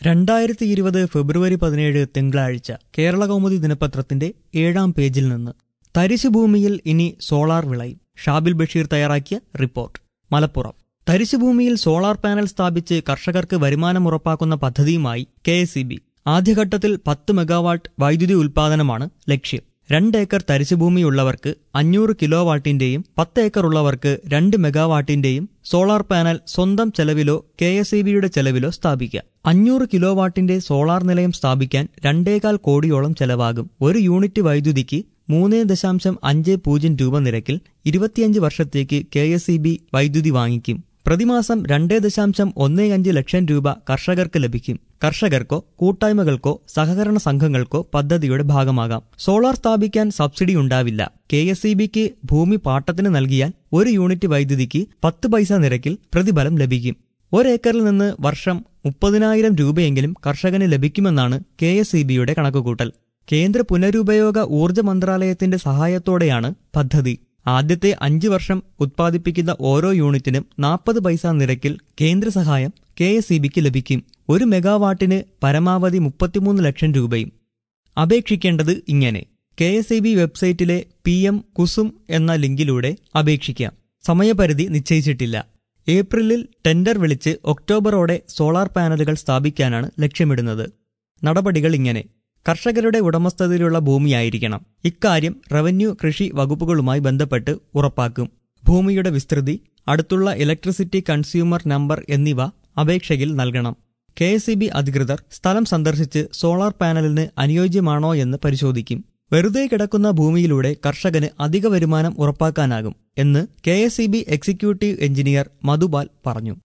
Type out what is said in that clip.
രണ്ടായിരത്തി ഇരുപത് ഫെബ്രുവരി പതിനേഴ് തിങ്കളാഴ്ച കേരള കൗമുദി ദിനപത്രത്തിന്റെ ഏഴാം പേജിൽ നിന്ന് തരിശുഭൂമിയിൽ ഇനി സോളാർ വിളയും ഷാബിൽ ബഷീർ തയ്യാറാക്കിയ റിപ്പോർട്ട് മലപ്പുറം തരിശുഭൂമിയിൽ സോളാർ പാനൽ സ്ഥാപിച്ച് കർഷകർക്ക് വരുമാനം ഉറപ്പാക്കുന്ന പദ്ധതിയുമായി കെ എസ് ആദ്യഘട്ടത്തിൽ പത്ത് മെഗാവാട്ട് വൈദ്യുതി ഉൽപാദനമാണ് ലക്ഷ്യം രണ്ട് ഏക്കർ തരിശുഭൂമിയുള്ളവർക്ക് അഞ്ഞൂറ് കിലോ വാട്ടിന്റെയും പത്ത് ഏക്കർ ഉള്ളവർക്ക് രണ്ട് മെഗാവാട്ടിന്റെയും സോളാർ പാനൽ സ്വന്തം ചെലവിലോ കെ എസ് ഇ ബിയുടെ ചെലവിലോ സ്ഥാപിക്കാം അഞ്ഞൂറ് കിലോ വാട്ടിന്റെ സോളാർ നിലയം സ്ഥാപിക്കാൻ രണ്ടേകാൽ കോടിയോളം ചെലവാകും ഒരു യൂണിറ്റ് വൈദ്യുതിക്ക് മൂന്ന് ദശാംശം അഞ്ച് പൂജ്യം രൂപ നിരക്കിൽ ഇരുപത്തിയഞ്ച് വർഷത്തേക്ക് കെ എസ് ഇ ബി വൈദ്യുതി വാങ്ങിക്കും പ്രതിമാസം രണ്ടേ ദശാംശം ഒന്നേ അഞ്ച് ലക്ഷം രൂപ കർഷകർക്ക് ലഭിക്കും കർഷകർക്കോ കൂട്ടായ്മകൾക്കോ സഹകരണ സംഘങ്ങൾക്കോ പദ്ധതിയുടെ ഭാഗമാകാം സോളാർ സ്ഥാപിക്കാൻ സബ്സിഡി ഉണ്ടാവില്ല കെ എസ് ഇ ബിക്ക് ഭൂമി പാട്ടത്തിന് നൽകിയാൽ ഒരു യൂണിറ്റ് വൈദ്യുതിക്ക് പത്ത് പൈസ നിരക്കിൽ പ്രതിഫലം ലഭിക്കും ഒരേക്കറിൽ നിന്ന് വർഷം മുപ്പതിനായിരം രൂപയെങ്കിലും കർഷകന് ലഭിക്കുമെന്നാണ് കെ എസ് ഇ ബിയുടെ കണക്കുകൂട്ടൽ കേന്ദ്ര പുനരുപയോഗ ഊർജ്ജ മന്ത്രാലയത്തിന്റെ സഹായത്തോടെയാണ് പദ്ധതി ആദ്യത്തെ അഞ്ച് വർഷം ഉത്പാദിപ്പിക്കുന്ന ഓരോ യൂണിറ്റിനും നാൽപ്പത് പൈസ നിരക്കിൽ കേന്ദ്ര സഹായം കെ എസ് ഇ ബിക്ക് ലഭിക്കും ഒരു മെഗാവാട്ടിന് പരമാവധി മുപ്പത്തിമൂന്ന് ലക്ഷം രൂപയും അപേക്ഷിക്കേണ്ടത് ഇങ്ങനെ കെ എസ് ഇ ബി വെബ്സൈറ്റിലെ പി എം കുസും എന്ന ലിങ്കിലൂടെ അപേക്ഷിക്കാം സമയപരിധി നിശ്ചയിച്ചിട്ടില്ല ഏപ്രിലിൽ ടെൻഡർ വിളിച്ച് ഒക്ടോബറോടെ സോളാർ പാനലുകൾ സ്ഥാപിക്കാനാണ് ലക്ഷ്യമിടുന്നത് നടപടികൾ ഇങ്ങനെ കർഷകരുടെ ഉടമസ്ഥതയിലുള്ള ഭൂമിയായിരിക്കണം ഇക്കാര്യം റവന്യൂ കൃഷി വകുപ്പുകളുമായി ബന്ധപ്പെട്ട് ഉറപ്പാക്കും ഭൂമിയുടെ വിസ്തൃതി അടുത്തുള്ള ഇലക്ട്രിസിറ്റി കൺസ്യൂമർ നമ്പർ എന്നിവ അപേക്ഷയിൽ നൽകണം കെ എസ് അധികൃതർ സ്ഥലം സന്ദർശിച്ച് സോളാർ പാനലിന് അനുയോജ്യമാണോ എന്ന് പരിശോധിക്കും വെറുതെ കിടക്കുന്ന ഭൂമിയിലൂടെ കർഷകന് അധിക വരുമാനം ഉറപ്പാക്കാനാകും എന്ന് കെ എക്സിക്യൂട്ടീവ് എഞ്ചിനീയർ മധുപാൽ പറഞ്ഞു